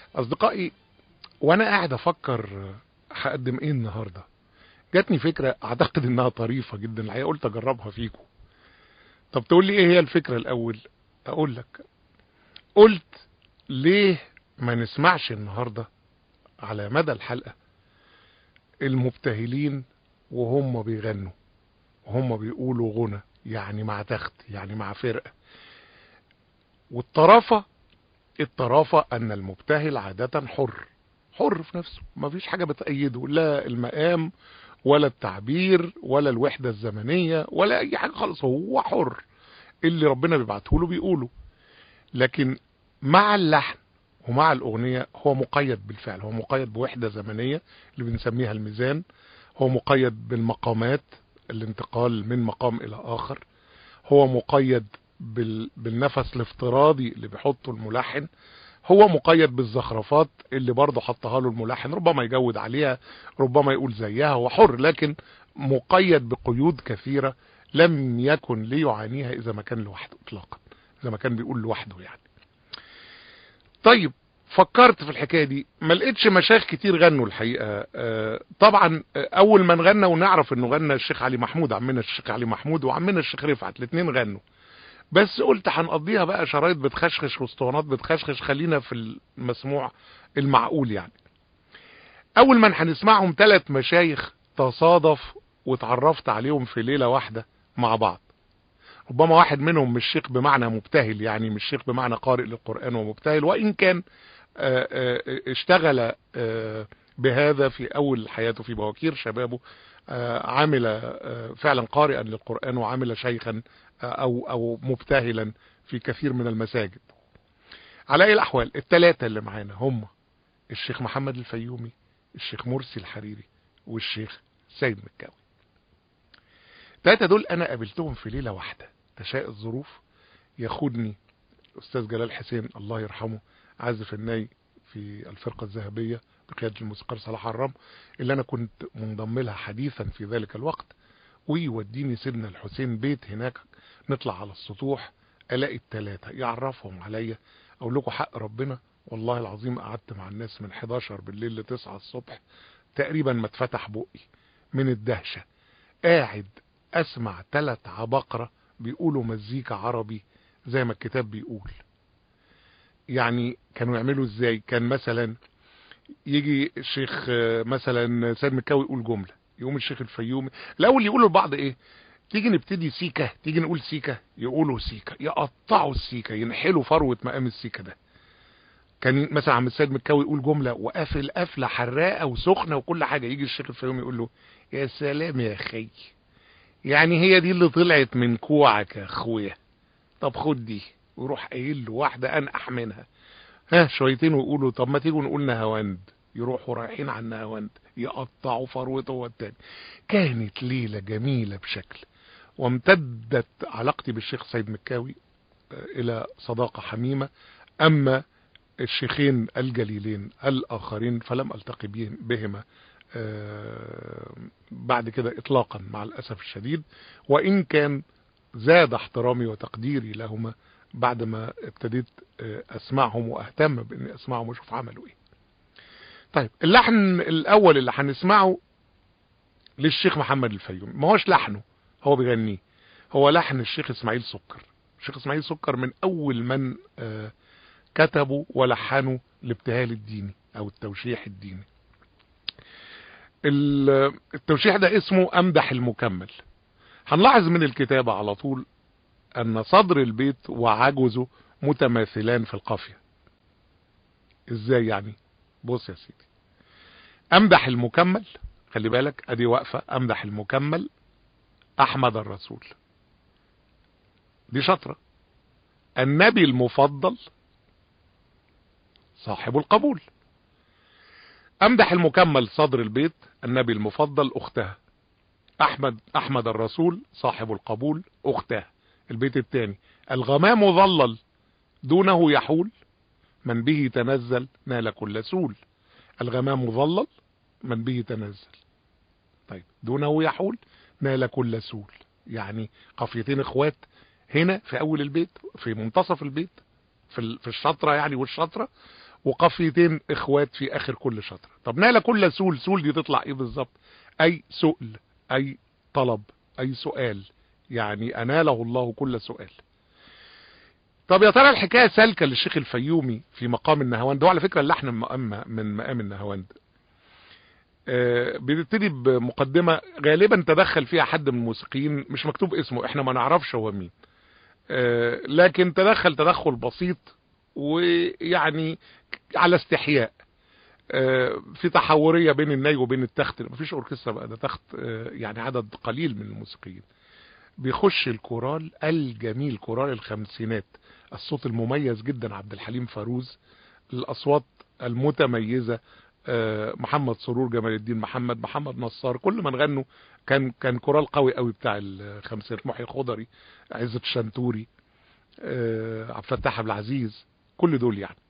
اصدقائي وانا قاعد افكر هقدم ايه النهارده جاتني فكره اعتقد انها طريفه جدا الحقيقه قلت اجربها فيكم طب تقول لي ايه هي الفكره الاول اقول لك قلت ليه ما نسمعش النهارده على مدى الحلقه المبتهلين وهم بيغنوا وهم بيقولوا غنى يعني مع تخت يعني مع فرقه والطرافه الطرافه ان المبتهل عاده حر حر في نفسه ما فيش حاجه بتأيده لا المقام ولا التعبير ولا الوحده الزمنيه ولا اي حاجه خالص هو حر اللي ربنا بيبعته له بيقوله لكن مع اللحن ومع الأغنية هو مقيد بالفعل هو مقيد بوحدة زمنية اللي بنسميها الميزان هو مقيد بالمقامات الانتقال من مقام إلى آخر هو مقيد بال... بالنفس الافتراضي اللي بيحطه الملحن هو مقيد بالزخرفات اللي برضه حطها له الملحن ربما يجود عليها ربما يقول زيها هو حر لكن مقيد بقيود كثيرة لم يكن ليعانيها إذا ما كان لوحده إطلاقا إذا ما كان بيقول لوحده يعني طيب فكرت في الحكايه دي ما لقيتش مشايخ كتير غنوا الحقيقه آه طبعا اول من غنى ونعرف انه غنى الشيخ علي محمود عمنا الشيخ علي محمود وعمنا الشيخ رفعت الاثنين غنوا بس قلت هنقضيها بقى شرايط بتخشخش واسطوانات بتخشخش خلينا في المسموع المعقول يعني اول من هنسمعهم ثلاث مشايخ تصادف واتعرفت عليهم في ليله واحده مع بعض ربما واحد منهم مش شيخ بمعنى مبتهل يعني مش شيخ بمعنى قارئ للقرآن ومبتهل وإن كان اشتغل بهذا في أول حياته في بواكير شبابه عامل فعلا قارئا للقرآن وعامل شيخا أو, أو مبتهلا في كثير من المساجد على أي الأحوال الثلاثة اللي معانا هم الشيخ محمد الفيومي الشيخ مرسي الحريري والشيخ سيد مكاوي الثلاثة دول أنا قابلتهم في ليلة واحدة تشاء الظروف ياخدني الأستاذ جلال حسين الله يرحمه عازف الناي في الفرقة الذهبية بقيادة الموسيقار صلاح الرم اللي أنا كنت منضم لها حديثا في ذلك الوقت ويوديني سيدنا الحسين بيت هناك نطلع على السطوح ألاقي الثلاثة يعرفهم عليا أقول لكم حق ربنا والله العظيم قعدت مع الناس من 11 بالليل ل 9 الصبح تقريبا ما اتفتح بقي من الدهشة قاعد اسمع ثلاث عباقرة بيقولوا مزيكا عربي زي ما الكتاب بيقول يعني كانوا يعملوا ازاي كان مثلا يجي الشيخ مثلا سيد مكاوي يقول جملة يقوم الشيخ الفيومي الاول يقولوا لبعض ايه تيجي نبتدي سيكة تيجي نقول سيكة يقولوا سيكة يقطعوا السيكة ينحلوا فروة مقام السيكة ده كان مثلا عم السيد مكاوي يقول جملة وقافل قفلة حراقة وسخنة وكل حاجة يجي الشيخ الفيومي يقول له يا سلام يا خي يعني هي دي اللي طلعت من كوعك يا اخويا طب خد دي ويروح قايل له واحده انقح منها ها شويتين ويقولوا طب ما تيجوا نقول نهاوند يروحوا رايحين على النهاوند يقطعوا فروته والتاني كانت ليله جميله بشكل وامتدت علاقتي بالشيخ سيد مكاوي الى صداقه حميمه اما الشيخين الجليلين الاخرين فلم التقي بهما بعد كده اطلاقا مع الاسف الشديد وان كان زاد احترامي وتقديري لهما بعد ما ابتديت اسمعهم واهتم باني اسمعهم واشوف عملوا ايه طيب اللحن الاول اللي هنسمعه للشيخ محمد الفيومي ما هوش لحنه هو بيغنيه هو لحن الشيخ اسماعيل سكر الشيخ اسماعيل سكر من اول من كتبوا ولحنوا الابتهال الديني او التوشيح الديني التوشيح ده اسمه امدح المكمل هنلاحظ من الكتابة على طول ان صدر البيت وعجزه متماثلان في القافية ازاي يعني بص يا سيدي امدح المكمل خلي بالك ادي واقفة امدح المكمل احمد الرسول دي شطرة النبي المفضل صاحب القبول امدح المكمل صدر البيت النبي المفضل اختها احمد احمد الرسول صاحب القبول اختها البيت الثاني الغمام ظلل دونه يحول من به تنزل نال كل سول الغمام ظلل من به تنزل طيب دونه يحول نال كل سول يعني قافيتين اخوات هنا في اول البيت في منتصف البيت في في الشطره يعني والشطره وقافيتين اخوات في اخر كل شطر طب نال كل سول سول دي تطلع ايه بالظبط اي سؤل اي طلب اي سؤال يعني اناله الله كل سؤال طب يا ترى الحكايه سالكه للشيخ الفيومي في مقام النهواند وعلى فكره اللحن من مقام النهواند بنبتدي بمقدمة غالبا تدخل فيها حد من الموسيقيين مش مكتوب اسمه احنا ما نعرفش هو مين لكن تدخل تدخل بسيط ويعني على استحياء في تحورية بين الناي وبين التخت مفيش اوركسترا بقى ده تخت يعني عدد قليل من الموسيقيين بيخش الكورال الجميل كورال الخمسينات الصوت المميز جدا عبد الحليم فاروز الاصوات المتميزة محمد سرور جمال الدين محمد محمد نصار كل من غنوا كان كان كورال قوي قوي بتاع الخمسينات محي الخضري عزت الشنتوري عبد الفتاح عبد العزيز كل دول يعني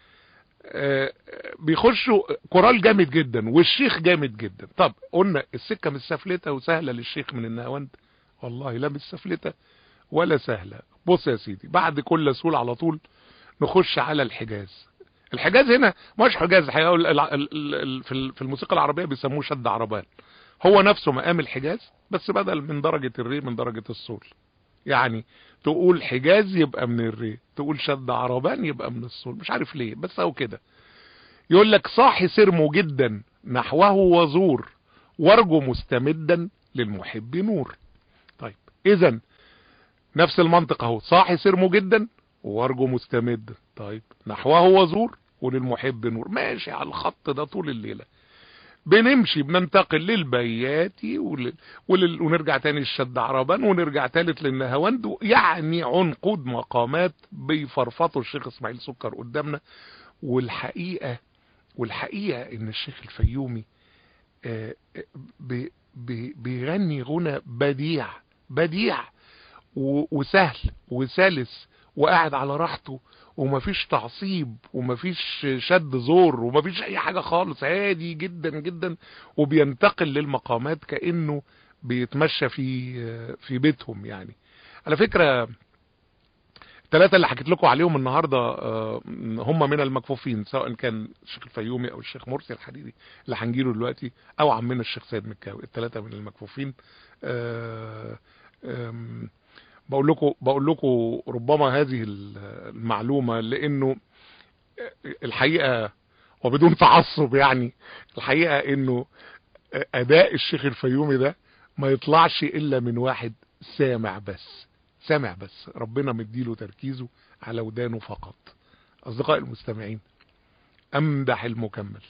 بيخشوا كورال جامد جدا والشيخ جامد جدا طب قلنا السكه مش سفلته وسهله للشيخ من النهاوند والله لا مش سفلته ولا سهله بص يا سيدي بعد كل سول على طول نخش على الحجاز الحجاز هنا مش حجاز في الموسيقى العربية بيسموه شد عربان هو نفسه مقام الحجاز بس بدل من درجة الري من درجة الصول يعني تقول حجاز يبقى من الري تقول شد عربان يبقى من الصول مش عارف ليه بس هو كده يقول لك صاحي سرمه جدا نحوه وزور وارجو مستمدا للمحب نور طيب اذا نفس المنطق اهو صاحي سرمه جدا وارجو مستمد طيب نحوه وزور وللمحب نور ماشي على الخط ده طول الليلة بنمشي بننتقل للبياتي ولل... ولل... ونرجع تاني للشد عربان ونرجع تالت للنهواند يعني عنقود مقامات بيفرفطوا الشيخ اسماعيل سكر قدامنا والحقيقة والحقيقة ان الشيخ الفيومي آه بي... بي... بيغني غنى بديع بديع و... وسهل وسلس وقاعد على راحته ومفيش تعصيب ومفيش شد زور ومفيش اي حاجة خالص هادي جدا جدا وبينتقل للمقامات كأنه بيتمشى في في بيتهم يعني على فكرة الثلاثة اللي حكيت لكم عليهم النهاردة هم من المكفوفين سواء كان الشيخ الفيومي او الشيخ مرسي الحديدي اللي هنجيله دلوقتي او عمنا الشيخ سيد مكاوي الثلاثة من المكفوفين بقول لكم بقول لكم ربما هذه المعلومة لانه الحقيقة وبدون تعصب يعني الحقيقة انه اداء الشيخ الفيومي ده ما يطلعش الا من واحد سامع بس سامع بس ربنا مديله تركيزه على ودانه فقط اصدقائي المستمعين امدح المكمل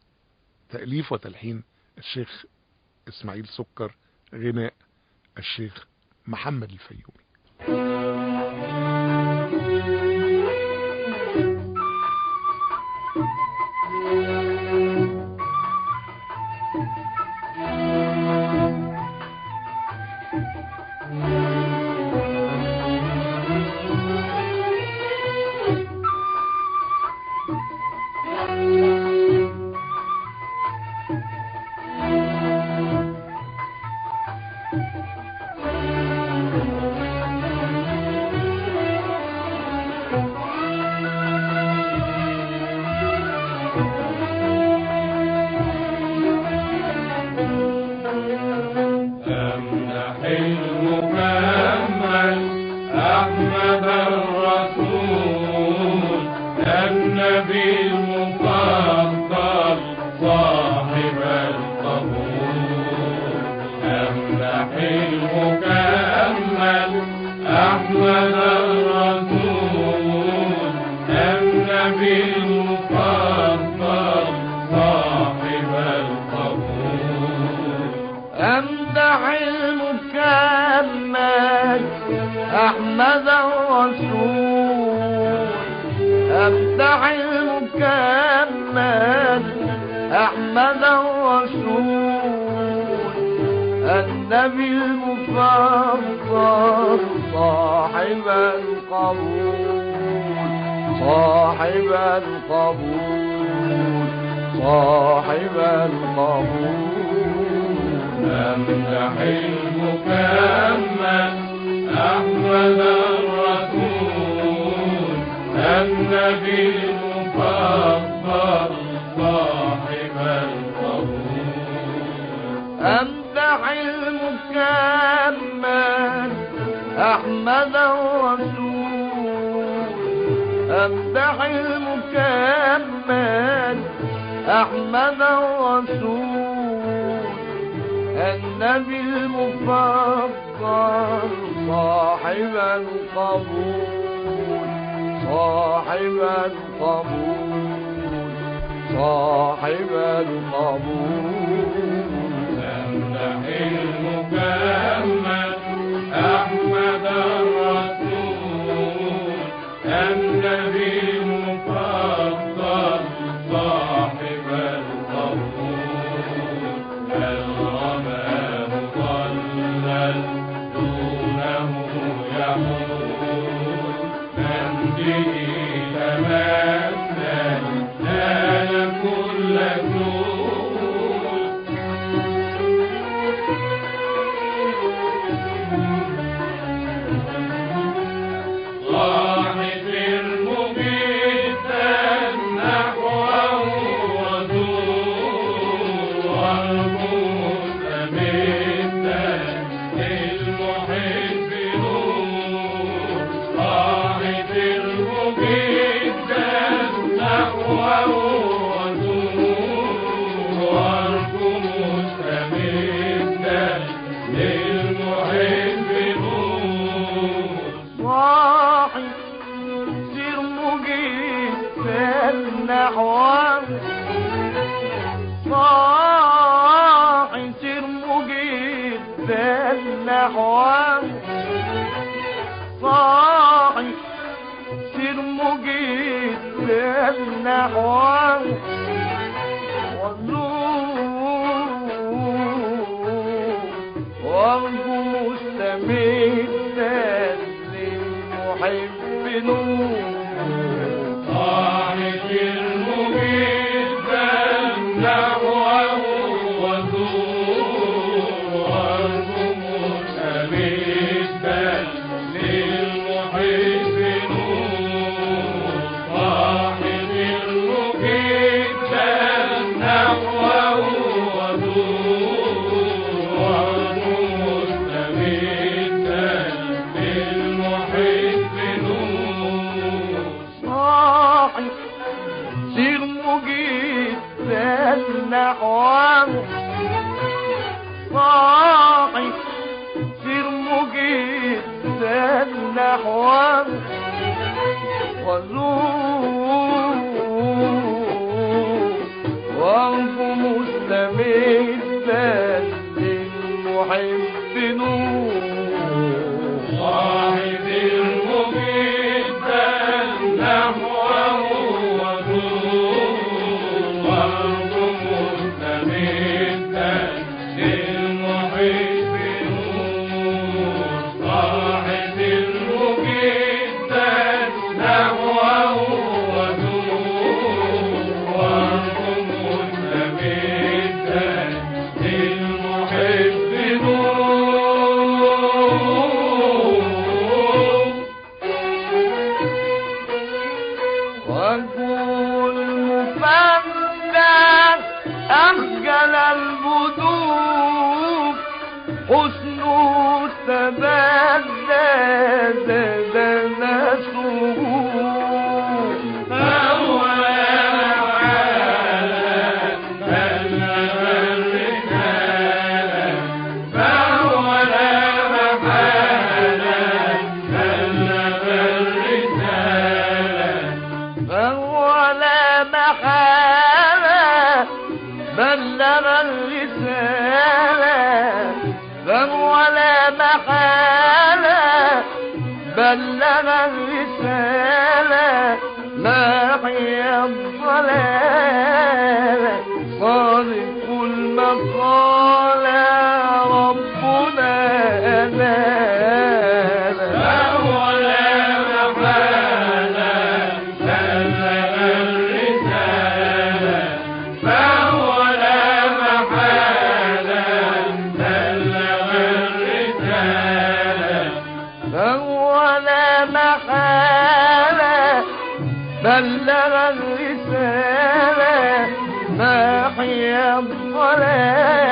تأليف وتلحين الشيخ اسماعيل سكر غناء الشيخ محمد الفيومي النبي المفضل مفضل صاحب القبول أمدح المكمل أحمد الرسول أمدح المكمل أحمد الرسول النبي المفضل صاحب القبول صاحب القبول صاحب القبول أمدح المكمل أحمد الرسول النبي المفضل صاحب القبول الغمام ظلل دونه يحول من به تمثل نال كل ذول لاحظ المجيدا نحوه وزور والمستمدا للمحب نور لاحظ المجيدا نحوه وزور والمستمدا للمحب نور صاحي سير مجيب النحوان صاحي سير مجيب النحوان صاحي سير مجيب النحوان والنور وارجو مستمدا للمحب نور صاحب المجيد نحوه وزور مستمدا للمحب نور صاحب المجيد نحوه وزور مستمدا للمحب نور صاحي سير مجيد النحوان صاحي سير مجيد النحوان وزور وارجو مستمدا للمحب نور صاحب المجيد نحوه وزور مستمدا للمحب نور صاحب المجيد نحوه وزور مستمدا للمحب نور وقول مفنن أخجل البدوك حسنه تبدى زادنا سرور فهو لا محالة بلغ الرسالة فهو لا محالة بلغ الرسالة ناحية الضلالة صادق المقالة ربنا أنانا فهو لا محالة بلغ الرسالة محيي الظلام